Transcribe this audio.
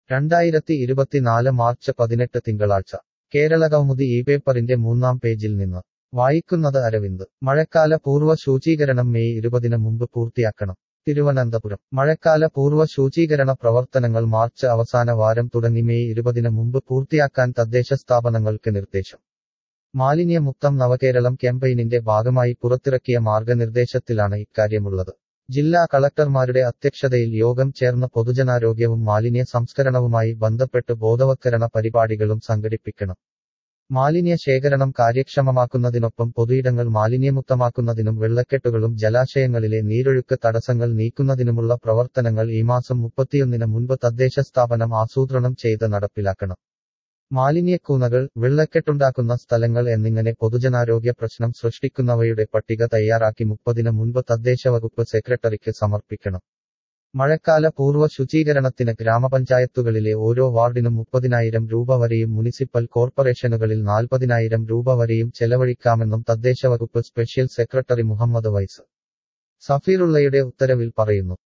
രണ്ടായിരത്തി ഇരുപത്തിനാല് മാർച്ച് പതിനെട്ട് തിങ്കളാഴ്ച കേരള കൗമുദി ഈ പേപ്പറിന്റെ മൂന്നാം പേജിൽ നിന്ന് വായിക്കുന്നത് അരവിന്ദ് മഴക്കാല പൂർവ്വ ശുചീകരണം മെയ് ഇരുപതിന് മുമ്പ് പൂർത്തിയാക്കണം തിരുവനന്തപുരം മഴക്കാല പൂർവ്വ ശുചീകരണ പ്രവർത്തനങ്ങൾ മാർച്ച് അവസാന വാരം തുടങ്ങി മെയ് ഇരുപതിന് മുമ്പ് പൂർത്തിയാക്കാൻ തദ്ദേശ സ്ഥാപനങ്ങൾക്ക് നിർദ്ദേശം മാലിന്യമുക്തം നവകേരളം ക്യാമ്പയിനിന്റെ ഭാഗമായി പുറത്തിറക്കിയ മാർഗനിർദ്ദേശത്തിലാണ് ഇക്കാര്യമുള്ളത് ജില്ലാ കളക്ടർമാരുടെ അധ്യക്ഷതയിൽ യോഗം ചേർന്ന് പൊതുജനാരോഗ്യവും മാലിന്യ സംസ്കരണവുമായി ബന്ധപ്പെട്ട് ബോധവത്കരണ പരിപാടികളും സംഘടിപ്പിക്കണം മാലിന്യ ശേഖരണം കാര്യക്ഷമമാക്കുന്നതിനൊപ്പം പൊതുയിടങ്ങൾ മാലിന്യമുക്തമാക്കുന്നതിനും വെള്ളക്കെട്ടുകളും ജലാശയങ്ങളിലെ നീരൊഴുക്ക് തടസ്സങ്ങൾ നീക്കുന്നതിനുമുള്ള പ്രവർത്തനങ്ങൾ ഈ മാസം മുപ്പത്തിയൊന്നിന് മുൻപ് തദ്ദേശ സ്ഥാപനം ആസൂത്രണം ചെയ്ത് നടപ്പിലാക്കണം മാലിന്യക്കൂനകൾ വെള്ളക്കെട്ടുണ്ടാക്കുന്ന സ്ഥലങ്ങൾ എന്നിങ്ങനെ പൊതുജനാരോഗ്യ പ്രശ്നം സൃഷ്ടിക്കുന്നവയുടെ പട്ടിക തയ്യാറാക്കി മുപ്പതിന് മുൻപ് തദ്ദേശവകുപ്പ് സെക്രട്ടറിക്ക് സമർപ്പിക്കണം മഴക്കാല പൂർവ്വ ശുചീകരണത്തിന് ഗ്രാമപഞ്ചായത്തുകളിലെ ഓരോ വാർഡിനും മുപ്പതിനായിരം രൂപ വരെയും മുനിസിപ്പൽ കോർപ്പറേഷനുകളിൽ നാൽപ്പതിനായിരം രൂപ വരെയും ചെലവഴിക്കാമെന്നും തദ്ദേശവകുപ്പ് സ്പെഷ്യൽ സെക്രട്ടറി മുഹമ്മദ് വൈസ് സഫീറുള്ളയുടെ ഉത്തരവിൽ പറയുന്നു